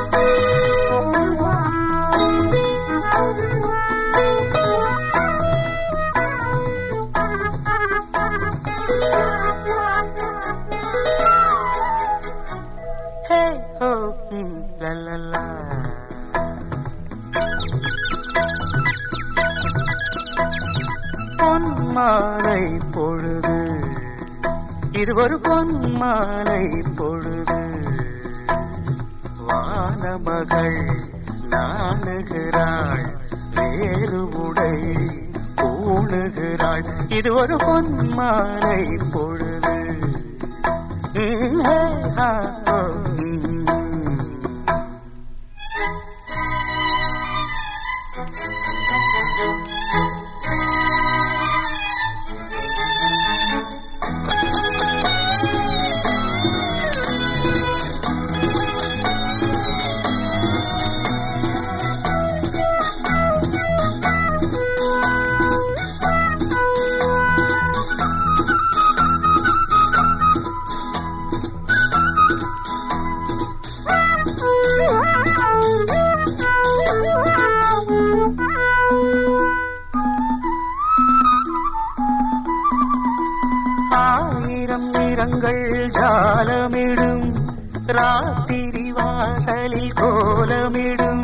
ஹே ஹோ ம், லா லா லா பொன்மாலை பொழுது இது ஒரு பொன்மாலை பொழுது வானமகள் நாணுகிறாள் வேறு உடை பூணுகிறாள் இது ஒரு பொன்மாலை பொழுது ம், ஹே, ஹா, ஹோ, ம். ஆயிரம் நிறங்கள் ஜாலமிடும் ராத்திரி வாசலில் கோலமிடும்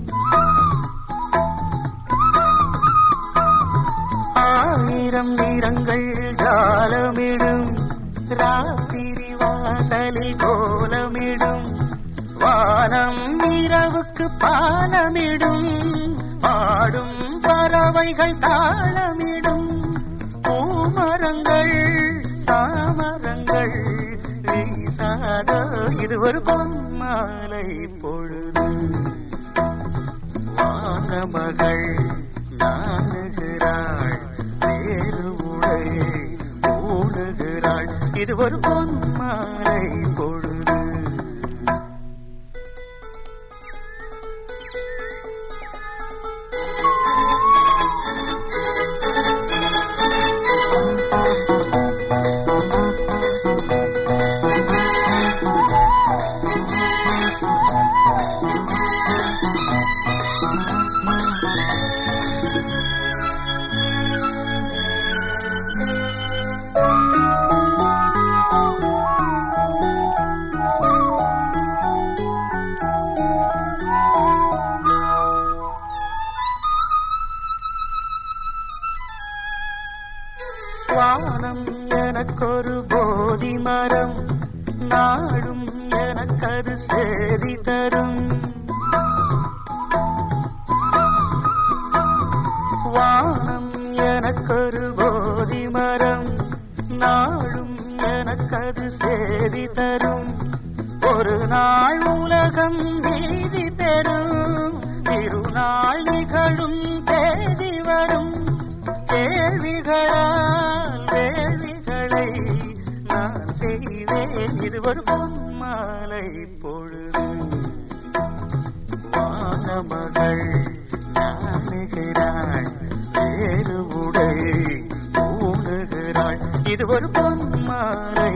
ஆயிரம் நிறங்கள் ஜாலமிடும் ராத்திரி வாசலில் கோலமிடும் வானம் இரவுக்கு பாலமிடும் பாடும் பறவைகள் தாளமிடும் பூமரங்கள் சாமரங்கள் வீசாத இது ஒரு பொன்மாலை பொழுது வானமகள் நாணுகிறாள் வேறு உடை ஊடுகிறாள் இது ஒரு பொன்மாலை பொழுது வானம் எனக்கொரு போதி மரம் நாடும் எனக்கது சேதி தரும் வானம் எனக்கொரு போதி மரம் நாடும் எனக்கது சேதி தரும் ஒரு நாள் உலகம் நீதி பெறும் திருநாள் நிகழும் தேதி வரும் கேள்விகளால் வேள்விகளை நான் செய்வேன் இது ஒரு பொன்மாலை பொழுது வானமகள் நாணுகிறாள் வேறு உடை ஊணுகிறாள் இது ஒரு பொன்மாலை